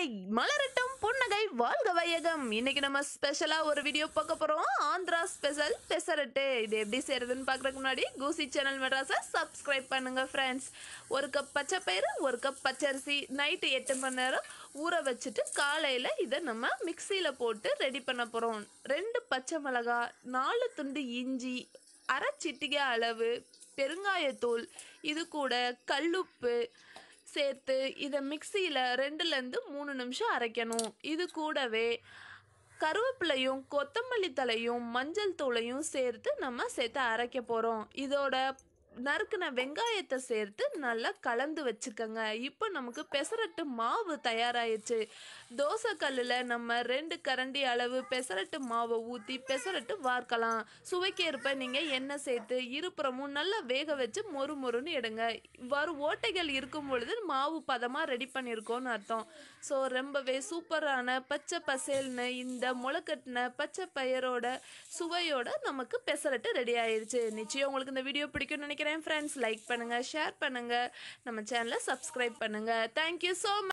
மலரட்டும் புன்னகை வாழ்க வையகம் இன்னைக்கு நம்ம ஸ்பெஷலா ஒரு வீடியோ பார்க்க போறோம் ஆந்திரா ஸ்பெஷல் பெசரட்டு இது எப்படி செய்யறதுன்னு பார்க்கறதுக்கு முன்னாடி கூசி சேனல் மெட்ராஸை சப்ஸ்கிரைப் பண்ணுங்க ஃப்ரெண்ட்ஸ் ஒரு கப் பச்சை பயிறு ஒரு கப் பச்சரிசி நைட்டு எட்டு மணி நேரம் ஊற வச்சுட்டு காலையில் இதை நம்ம மிக்சியில் போட்டு ரெடி பண்ண போகிறோம் ரெண்டு பச்சை மிளகா நாலு துண்டு இஞ்சி அரை சிட்டிகை அளவு பெருங்காயத்தூள் இது கூட கல்லுப்பு சேர்த்து இதை மிக்சியில் ரெண்டுலேருந்து மூணு நிமிஷம் அரைக்கணும் இது கூடவே கருவேப்பிலையும் கொத்தமல்லி தலையும் மஞ்சள் தூளையும் சேர்த்து நம்ம சேர்த்து அரைக்க போகிறோம் இதோட நறுக்குன வெங்காயத்தை சேர்த்து நல்லா கலந்து வச்சுக்கோங்க இப்போ நமக்கு பெசரட்டு மாவு தயாராகிடுச்சு தோசை கல்லில் நம்ம ரெண்டு கரண்டி அளவு பெசரட்டு மாவை ஊற்றி பெசரட்டு வார்க்கலாம் சுவைக்கேற்ப நீங்கள் எண்ணெய் சேர்த்து இருபுறமும் நல்லா வேக வச்சு மொறு மொறுன்னு எடுங்க இவ்வாறு ஓட்டைகள் இருக்கும் பொழுது மாவு பதமாக ரெடி பண்ணியிருக்கோன்னு அர்த்தம் ஸோ ரொம்பவே சூப்பரான பச்சை பசேல்னு இந்த முளைக்கட்டின பச்சை பயிரோட சுவையோட நமக்கு பெசரட்டு ரெடி ஆயிருச்சு நிச்சயம் உங்களுக்கு இந்த வீடியோ பிடிக்கும்னு நினைக்கிறேன் ஃப்ரெண்ட்ஸ் லைக் பண்ணுங்கள் ஷேர் பண்ணுங்கள் நம்ம சேனலை சப்ஸ்கிரைப் பண்ணுங்கள் தேங்க்யூ ஸோ மச்